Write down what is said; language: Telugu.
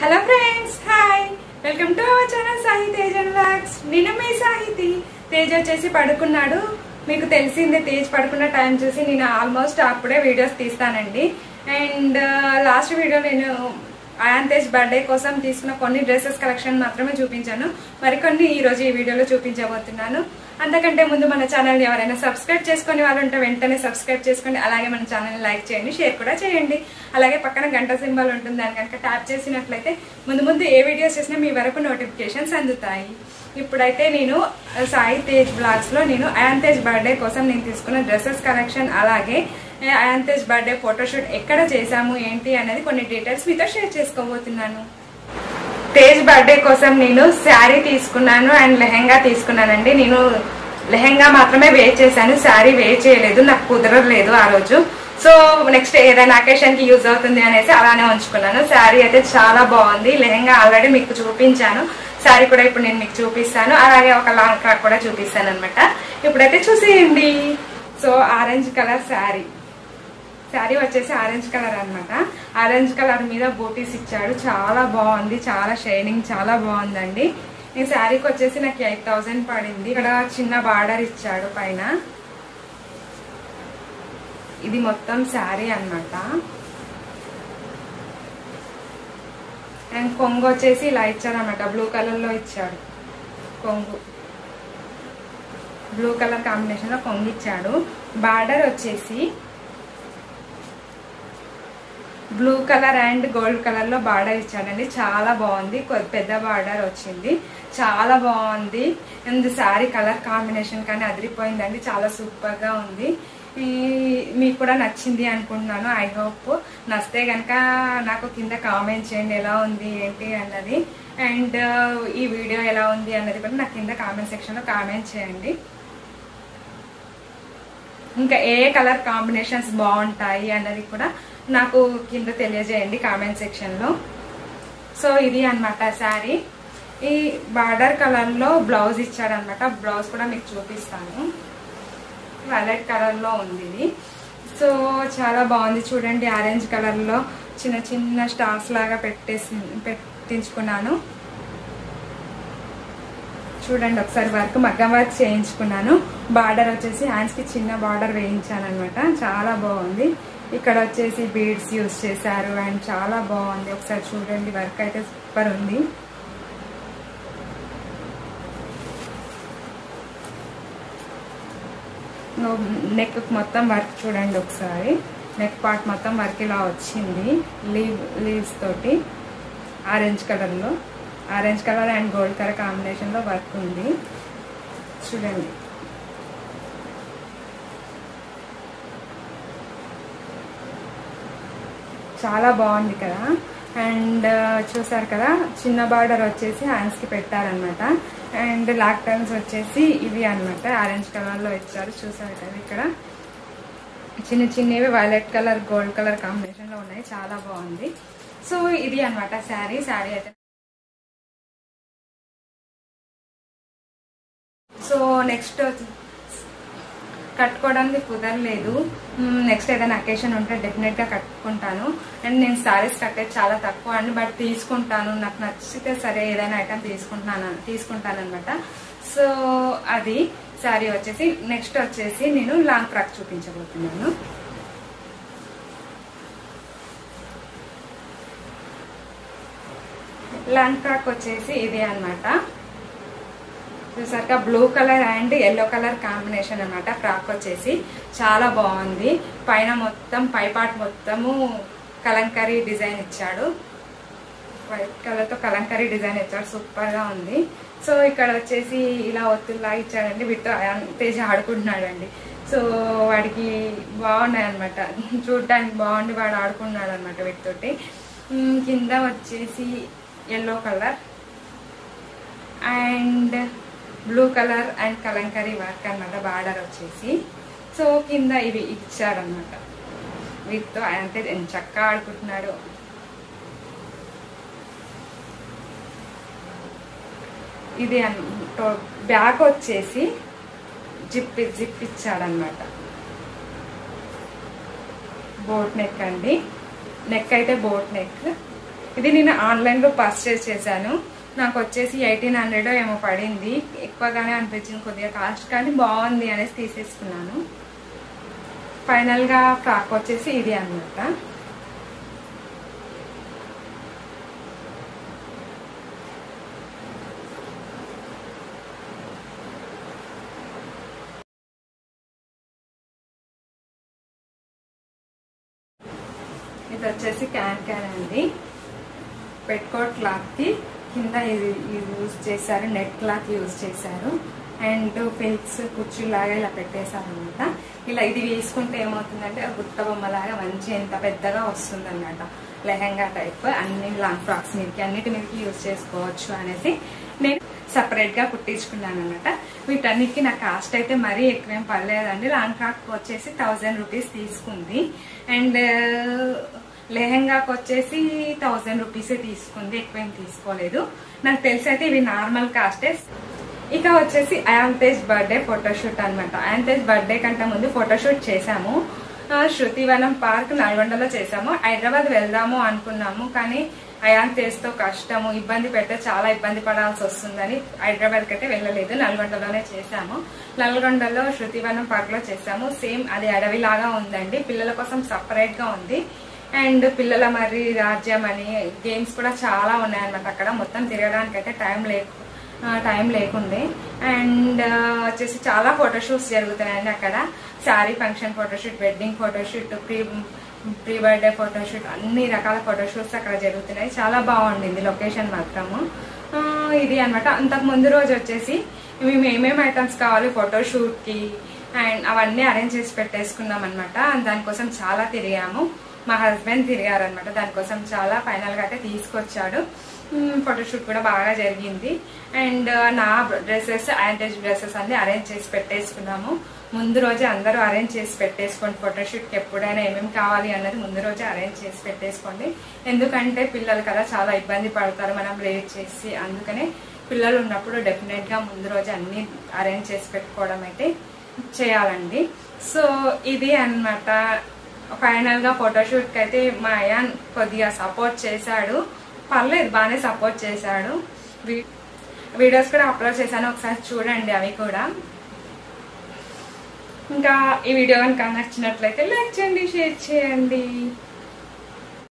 hello friends hi welcome to our channel Sai Tej and vlogs నేను మీ సాహితి తేజ్ వచ్చేసి పడుకున్నాడు మీకు తెలిసిందే తేజ్ పడుకున్న టైం చూసి నేను ఆల్మోస్ట్ అప్పుడే వీడియోస్ తీస్తానండి అండ్ లాస్ట్ వీడియో నేను అయాన్ తేజ్ బర్త్డే కోసం తీసుకున్న కొన్ని డ్రెస్సెస్ కలెక్షన్ మాత్రమే చూపించాను మరికొన్ని ఈ రోజు ఈ వీడియోలో చూపించబోతున్నాను అంతకంటే ముందు మన ఛానల్ని ఎవరైనా సబ్స్క్రైబ్ చేసుకునే వాళ్ళు ఉంటే వెంటనే సబ్స్క్రైబ్ చేసుకోండి అలాగే మన ఛానల్ని లైక్ చేయండి షేర్ కూడా చేయండి అలాగే పక్కన గంట సింబల్ ఉంటుంది దాని కనుక ట్యాప్ చేసినట్లయితే ముందు ముందు ఏ వీడియోస్ చేసినా మీ వరకు నోటిఫికేషన్స్ అందుతాయి ఇప్పుడైతే నేను సాయి తేజ్ బ్లాగ్స్ లో నేను అయాన్ తేజ్ బర్త్డే కోసం నేను తీసుకున్న డ్రెస్సెస్ కలెక్షన్ అలాగే అయాన్ తేజ్ బర్త్డే ఫోటోషూట్ ఎక్కడ చేశాము ఏంటి అనేది కొన్ని డీటెయిల్స్ మీతో షేర్ చేసుకోబోతున్నాను తేజ్ బర్త్డే కోసం నేను శారీ తీసుకున్నాను అండ్ లెహెంగా తీసుకున్నానండి నేను లెహెంగా మాత్రమే వే చేశాను శారీ వే చేయలేదు నాకు కుదరలేదు ఆ రోజు సో నెక్స్ట్ ఏదైనా అకేషన్ కి యూజ్ అవుతుంది అనేసి అలానే ఉంచుకున్నాను శారీ అయితే చాలా బాగుంది లెహెంగా ఆల్రెడీ మీకు చూపించాను శారీ కూడా ఇప్పుడు నేను మీకు చూపిస్తాను అలాగే ఒక లాంగ్ ఫ్రాక్ కూడా చూపిస్తాను అనమాట ఇప్పుడైతే చూసేయండి so orange colour sari sari వచ్చేసి ఆరెంజ్ కలర్ అన్నమాట ఆరెంజ్ కలర్ మీద బూటీస్ ఇచ్చాడు చాలా బాగుంది చాలా షైనింగ్ చాలా బాగుందండి ఈ శారీకి వచ్చేసి నాకు ఎయిట్ థౌజండ్ పడింది ఇక్కడ చిన్న బార్డర్ ఇచ్చాడు పైన ఇది మొత్తం శారీ అన్నమాట అండ్ కొంగు వచ్చేసి ఇలా ఇచ్చాడు అనమాట బ్లూ కలర్ లో ఇచ్చాడు కొంగు బ్లూ కలర్ కాంబినేషన్ లో కొంగు ఇచ్చాడు బార్డర్ వచ్చేసి blue colour and gold colour లో బార్డర్ ఇచ్చాడండి చాలా బాగుంది కొ- పెద్ద బార్డర్ వచ్చింది చాలా బాగుంది అండ్ శారీ కలర్ కాంబినేషన్ కానీ అదిరిపోయిందండి చాలా సూపర్ గా ఉంది ఈ మీకు కూడా నచ్చింది అనుకుంటున్నాను ఐ హోప్ నచ్చితే కనుక నాకు కింద కామెంట్ చేయండి ఎలా ఉంది ఏంటి అన్నది అండ్ ఈ వీడియో ఎలా ఉంది అన్నది కూడా నాకు కింద కామెంట్ సెక్షన్ లో కామెంట్ చేయండి ఇంకా ఏ కలర్ కాంబినేషన్స్ బాగుంటాయి అన్నది కూడా నాకు కింద తెలియజేయండి కామెంట్ సెక్షన్ లో సో ఇది అన్నమాట శారీ ఈ బార్డర్ కలర్ లో బ్లౌజ్ ఇచ్చాడు అనమాట బ్లౌజ్ కూడా మీకు చూపిస్తాను వైలెట్ కలర్ లో ఉంది ఇది సో చాలా బాగుంది చూడండి ఆరెంజ్ కలర్ లో చిన్న చిన్న స్టార్స్ లాగా పెట్టేసి పెట్టించుకున్నాను చూడండి ఒకసారి వర్క్ మగ్గం వర్క్ చేయించుకున్నాను బార్డర్ వచ్చేసి హ్యాండ్స్ కి చిన్న బార్డర్ వేయించాను అనమాట చాలా బాగుంది ఇక్కడ వచ్చేసి బీడ్స్ యూస్ చేశారు అండ్ చాలా బాగుంది ఒకసారి చూడండి వర్క్ అయితే సూపర్ ఉంది నెక్ మొత్తం వర్క్ చూడండి ఒకసారి నెక్ పార్ట్ మొత్తం వర్క్ ఇలా వచ్చింది లీవ్ లీవ్స్ తోటి ఆరెంజ్ కలర్లో orange colour and gold colour కాంబినేషన్లో వర్క్ ఉంది చూడండి చాలా బాగుంది కదా అండ్ చూసారు కదా చిన్న బార్డర్ వచ్చేసి హ్యాండ్స్ కి పెట్టారనమాట అండ్ లాక్ టర్న్స్ వచ్చేసి ఇవి అన్నమాట ఆరెంజ్ కలర్ లో ఇచ్చారు చూసారు కదా ఇక్కడ చిన్న చిన్నవి violet colour gold colour combination లో ఉన్నాయి చాలా బాగుంది సో ఇది అన్నమాట శారీ శారీ అయితే సో నెక్స్ట్ కట్టుకోవడానికి కుదరలేదు నెక్స్ట్ ఏదైనా అకేషన్ ఉంటే డెఫినెట్ గా కట్టుకుంటాను అండ్ నేను సారీస్ కట్టేది చాలా తక్కువ అండి బట్ తీసుకుంటాను నాకు నచ్చితే సరే ఏదైనా ఐటమ్ తీసుకుంటున్నాను తీసుకుంటాను అనమాట సో అది శారీ వచ్చేసి నెక్స్ట్ వచ్చేసి నేను లాంగ్ ఫ్రాక్ చూపించబోతున్నాను లాంగ్ ఫ్రాక్ వచ్చేసి ఇది అన్నమాట చూసారుగా blue colour and yellow colour combination అన్నమాట ఫ్రాక్ వచ్చేసి చాలా బాగుంది పైన మొత్తం పై పార్ట్ మొత్తము కలంకరీ డిజైన్ ఇచ్చాడు వైట్ కలర్ తో కలంకరీ డిజైన్ ఇచ్చాడు సూపర్ గా ఉంది సో ఇక్కడ వచ్చేసి ఇలా ఒత్తుల్లా ఇచ్చాడండి వీటితో అయాన్ తేజ్ ఆడుకుంటున్నాడండి సో వాడికి బాగున్నాయి అనమాట చూడడానికి బాగుండి వాడు ఆడుకున్నాడు అనమాట వీటితోటి ఉమ్, కింద వచ్చేసి yellow colour and blue colour and kalamkari work అన్నమాట బార్డర్ వచ్చేసి సో కింద ఇవి ఇచ్చారనమాట వీటితో అంటే చక్కగా ఆడుకుంటున్నాడు ఇది బ్యాక్ వచ్చేసి జిప్ జిప్ ఇచ్చాడనమాట బోట్ నెక్ అండి నెక్ అయితే బోట్ నెక్ ఇది నేను ఆన్లైన్లో పర్చేస్ చేశాను నాకు వచ్చేసి ఎయిటీన్ హండ్రెడ్ ఏమో పడింది ఎక్కువగానే అనిపించింది కొద్దిగా కాస్ట్ కానీ బాగుంది అనేసి తీసేసుకున్నాను ఫైనల్గా ఫ్రాక్ వచ్చేసి ఇది అనమాట ఇది వచ్చేసి క్యాన్ క్యాన్ అండి పెట్కోట్ క్లాత్కి కింద ఇది ఇది యూజ్ చేశారు నెట్ క్లాత్ యూజ్ చేశారు అండ్ ఫిల్క్స్ కుర్చీలాగా ఇలా పెట్టేశారు అనమాట ఇలా ఇది వేసుకుంటే ఏమవుతుందంటే గుట్ట బొమ్మలాగా మంచి ఎంత పెద్దగా వస్తుంది అనమాట లెహంగా టైప్ అన్ని లాంగ్ ఫ్రాక్స్ మీదకి అన్నిటి మీదకి యూజ్ చేసుకోవచ్చు అనేసి నేను సపరేట్ గా కుట్టించుకున్నాను అనమాట వీటన్నిటికి నా కాస్ట్ అయితే మరీ ఎక్కువేం పడలేదండి లాంగ్ ఫ్రాక్ వచ్చేసి థౌజండ్ రూపీస్ తీసుకుంది అండ్ లెహంగాకి వచ్చేసి థౌజండ్ రూపీసే తీసుకుంది ఎక్కువేం తీసుకోలేదు నాకు తెలిసి అయితే ఇవి నార్మల్ కాస్టే ఇక వచ్చేసి అయాంతేజ్ బర్త్డే ఫోటోషూట్ అనమాట అయాంతేజ్ బర్త్డే కంటే ముందు ఫోటోషూట్ చేశాము ఆ, శృతివనం పార్క్ నల్గొండలో చేశాము హైదరాబాద్ వెళ్దాము అనుకున్నాము కానీ అయాంతేజ్తో కష్టము ఇబ్బంది పెడితే చాలా ఇబ్బంది పడాల్సి వస్తుందని హైదరాబాద్కి అయితే వెళ్ళలేదు నల్గొండలోనే చేశాము నల్గొండలో శృతివనం పార్క్ లో చేశాము సేమ్ అది అడవిలాగా ఉందండి పిల్లల కోసం సపరేట్ గా ఉంది అండ్ పిల్లల మరి రాజ్యం అని గేమ్స్ కూడా చాలా ఉన్నాయన్నమాట అక్కడ మొత్తం తిరగడానికి అయితే టైం లేకు టైం లేకుండే అండ్ వచ్చేసి చాలా ఫోటోషూట్స్ జరుగుతున్నాయండి అక్కడ sari function photoshoot wedding photoshoot pre pre birthday photoshoot అన్ని రకాల ఫోటోషూట్స్ అక్కడ జరుగుతున్నాయి చాలా బాగుండింది లొకేషన్ మాత్రము ఆ, ఇది అనమాట అంతకు ముందు రోజు వచ్చేసి మేము ఏమేమి ఐటమ్స్ కావాలి ఫోటోషూట్కి అండ్ అవన్నీ అరేంజ్ చేసి పెట్టేసుకున్నాం అనమాట దానికోసం చాలా తిరిగాము మా హస్బెండ్ తిరిగారు అనమాట దానికోసం చాలా ఫైనల్ గా అయితే తీసుకొచ్చాడు ఫోటోషూట్ కూడా బాగా జరిగింది అండ్ నా డ్రెస్సెస్ యాంటేజ్ డ్రెస్సెస్ అన్ని అరేంజ్ చేసి పెట్టేసుకున్నాము ముందు రోజే అందరూ అరేంజ్ చేసి పెట్టేసుకోండి ఫోటోషూట్కి ఎప్పుడైనా ఏమేమి కావాలి అన్నది ముందు రోజే అరేంజ్ చేసి పెట్టేసుకోండి ఎందుకంటే పిల్లలు కదా చాలా ఇబ్బంది పడతారు మనం లేట్ చేసి అందుకనే పిల్లలు ఉన్నప్పుడు డెఫినెట్ గా ముందు రోజు అన్ని అరేంజ్ చేసి పెట్టుకోవడం అయితే చేయాలండి సో ఇది అన్నమాట ఫైనల్ గా ఫోటోషూట్ కి అయితే మా అయాన్ కొద్దిగా సపోర్ట్ చేశాడు పర్లేదు బాగానే సపోర్ట్ చేశాడు వీ- వీడియోస్ కూడా అప్లోడ్ చేశాను ఒకసారి చూడండి అవి కూడా ఇంకా ఈ వీడియో కనుక నచ్చినట్లయితే లైక్ చేయండి షేర్ చేయండి